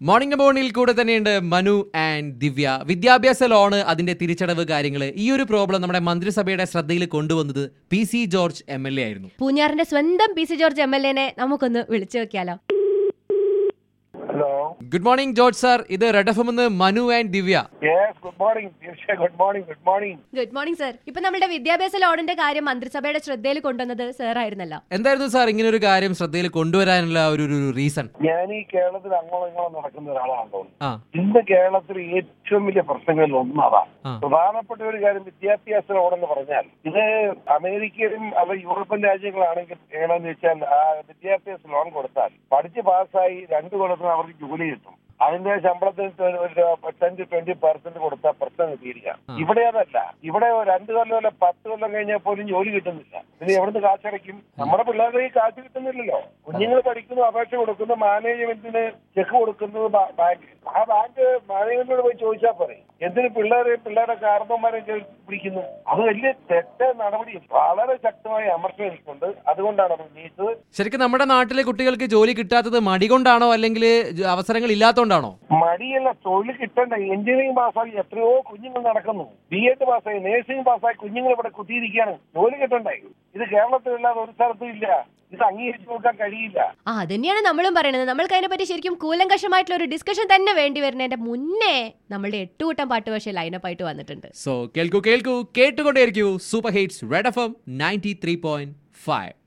Morning മോർണിൽ കൂടെ തന്നെയുണ്ട് Manu and ദിവ്യ വിദ്യാഭ്യാസ ലോണ് അതിന്റെ തിരിച്ചടവ് കാര്യങ്ങൾ ഈ ഒരു പ്രോബ്ലം നമ്മുടെ മന്ത്രിസഭയുടെ ശ്രദ്ധയിൽ കൊണ്ടുവന്നത് P C George M L A ആയിരുന്നു പൂഞ്ഞാറിന്റെ സ്വന്തം P C George M L എനെ നമുക്കൊന്ന് വിളിച്ചു നോക്കിയാലോ hello good morning George sir ഇത് റെഡ് എഫ് എന്ന് Manu and Divya yes good morning തീർച്ചയായും good morning good morning good morning sir ഇപ്പൊ നമ്മുടെ വിദ്യാഭ്യാസ ലോണിന്റെ കാര്യം മന്ത്രിസഭയുടെ ശ്രദ്ധയിൽ കൊണ്ടുവന്നത് സർ ആയിരുന്നല്ലോ എന്തായിരുന്നു സാർ ഇങ്ങനെ ഒരു കാര്യം ശ്രദ്ധയിൽ കൊണ്ടുവരാനുള്ള ഒരു ഒരു റീസൺ ഞാൻ ഈ കേരളത്തിൽ അങ്ങോളം ഇങ്ങോളം നടക്കുന്ന ഒരാളാണ് തോന്നുന്നു ആ ഇന്ന് കേരളത്തിൽ ഏറ്റവും വലിയ പ്രശ്നങ്ങളിൽ ഒന്നതാ ആ. പ്രധാനപ്പെട്ട ഒരു കാര്യം വിദ്യാഭ്യാസ ലോണെന്ന് പറഞ്ഞാൽ ഇത് അമേരിക്കയിലും അവർ യൂറോപ്യൻ രാജ്യങ്ങളാണെങ്കിൽ എങ്ങനെയാന്ന് വെച്ചാൽ ആ വിദ്യാഭ്യാസ ലോൺ കൊടുത്താൽ പഠിച്ച് പാസ്സായി രണ്ടു കൊല്ലത്തിന് അവർക്ക് ജോലി കിട്ടും അതിന്റെ ശമ്പളത്തിന് ഒരു ടെൻ ടു ട്വന്റി പെർസെന്റ് കൊടുത്താൽ പ്രശ്നം തീരുക ആ. ഇവിടെ അതല്ല ഇവിടെ രണ്ടു കൊല്ലം അല്ല പത്ത് കൊല്ലം കഴിഞ്ഞാൽ പോലും ജോലി കിട്ടുന്നില്ല പിന്നെ എവിടുന്ന് കാശടയ്ക്കും നമ്മുടെ പിള്ളേരുടെ ഈ കാശ് കിട്ടുന്നില്ലല്ലോ കുഞ്ഞുങ്ങൾ പഠിക്കുന്നു അപേക്ഷ കൊടുക്കുന്നു മാനേജ്മെന്റിന് ചെക്ക് കൊടുക്കുന്നത് ബാ- ബാങ്ക് ആ ബാങ്ക് മാനേജ്മെന്റിനോട് പോയി ചോദിച്ചാൽ പോരെ എന്തിന് പിള്ളേരെ പിള്ളേരുടെ കാരണവന്മാരെ പിടിക്കുന്നു അത് വലിയ തെറ്റ നടപടി വളരെ ശക്തമായ അമർഷം എനിക്കുണ്ട് അതുകൊണ്ടാണ് അത് ഉന്നയിച്ചത് ശരിക്കും നമ്മുടെ നാട്ടിലെ കുട്ടികൾക്ക് ജോലി കിട്ടാത്തത് മടി കൊണ്ടാണോ അല്ലെങ്കിൽ അവസരങ്ങൾ ഇല്ലാത്തതുകൊണ്ടാണോ മടിയല്ല തൊഴിൽ കിട്ടണ്ട എഞ്ചിനീയറിംഗ് പാസ്സായി എത്രയോ കുഞ്ഞുങ്ങൾ നടക്കുന്നു ബി എഡ് പാസ്സായി നേഴ്സിംഗ് പാസ്സായി കുഞ്ഞുങ്ങൾ ഇവിടെ കുത്തിയിരിക്കുകയാണ് ജോലി കിട്ടണ്ടേ ഇത് കേരളത്തിലല്ലാതെ ഒരു സ്ഥലത്തും ഇല്ല ഇത് അംഗീകരിച്ചു കൊടുക്കാൻ കഴിയില്ല ആ അതന്നെയാണ് നമ്മളും പറയുന്നത് നമ്മൾക്ക് അതിനെപ്പറ്റി ശരിക്കും കൂലങ്കഷമായിട്ടുള്ള ഒരു ഡിസ്കഷൻ തന്നെ വേണ്ടി വരുന്നതിന്റെ മുന്നേ നമ്മളുടെ എട്ടുകൂട്ടം പാട്ട് പക്ഷേ ലൈനപ്പ് ആയിട്ട് വന്നിട്ടുണ്ട് സോ കേൾക്കൂ കേൾക്കൂ കേട്ടുകൊണ്ടേയിരിക്കൂ super hits red F M ninety three point five